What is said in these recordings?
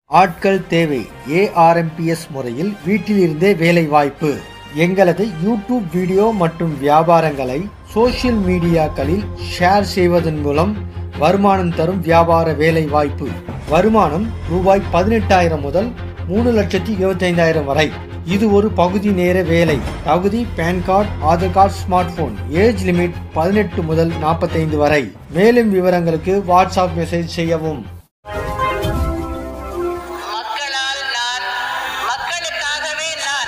ஆட்கள் தேவை ஏஆர்எம்பிஎஸ் முறையில் வீட்டிலிருந்தே வேலை வாய்ப்பு எங்களது யூடியூப் வீடியோ மற்றும் வியாபாரங்களை சோஷியல் மீடியாக்களில் ஷேர் செய்வதன் மூலம் வருமானம் தரும் வியாபார வேலை வாய்ப்பு வருமானம் ரூபாய் பதினெட்டாயிரம் முதல் மூணு லட்சத்தி இருபத்தைந்தாயிரம் வரை இது ஒரு பகுதி நேர வேலை தகுதி PAN card Aadhaar card smart phone age limit பதினெட்டு முதல் நாற்பத்தைந்து வரை மேலும் விவரங்களுக்கு வாட்ஸ்அப் மெசேஜ் செய்யவும் மக்களால் நான் மக்களுக்காகவே நான்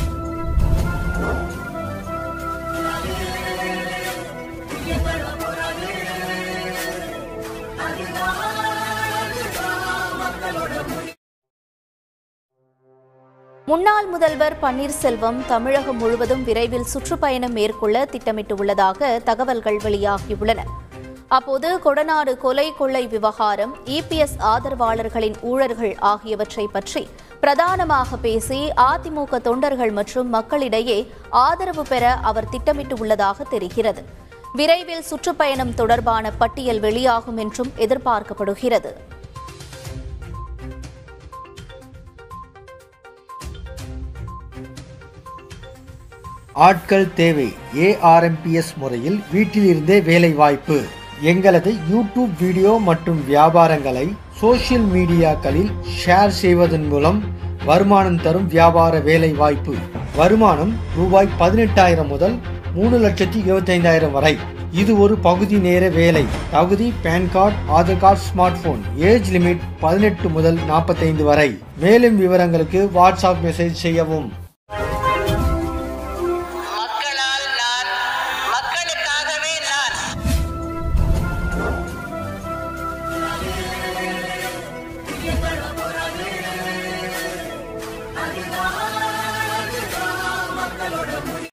முன்னாள் முதல்வர் பன்னீர்செல்வம் தமிழகம் முழுவதும் விரைவில் சுற்றுப்பயணம் மேற்கொள்ள திட்டமிட்டுள்ளதாக தகவல்கள் வெளியாகியுள்ளன அப்போது கொடநாடு கொலை கொள்ளை விவகாரம் இபிஎஸ் ஆதரவாளர்களின் ஊழல்கள் ஆகியவற்றை பற்றி பிரதானமாக பேசி அதிமுக தொண்டர்கள் மற்றும் மக்களிடையே ஆதரவு பெற அவர் திட்டமிட்டுள்ளதாக தெரிகிறது விரைவில் சுற்றுப்பயணம் தொடர்பான பட்டியல் வெளியாகும் என்றும் எதிர்பார்க்கப்படுகிறது ஆட்கள் தேவை ஏஆர்எம்பிஎஸ் முறையில் வீட்டிலிருந்தே வேலை வாய்ப்பு எங்களது யூடியூப் வீடியோ மற்றும் வியாபாரங்களை சோஷியல் மீடியாக்களில் ஷேர் செய்வதன் மூலம் வருமானம் தரும் வியாபார வேலை வாய்ப்பு வருமானம் ரூபாய் பதினெட்டாயிரம் முதல் மூணு லட்சத்தி இருபத்தைந்தாயிரம் வரை இது ஒரு பகுதி நேர வேலை தகுதி PAN card Aadhaar card smart phone age limit பதினெட்டு முதல் நாற்பத்தைந்து வரை மேலும் விவரங்களுக்கு வாட்ஸ்அப் மெசேஜ் செய்யவும் மக்களால் நான் மக்களுக்காகவே நான் Adiós.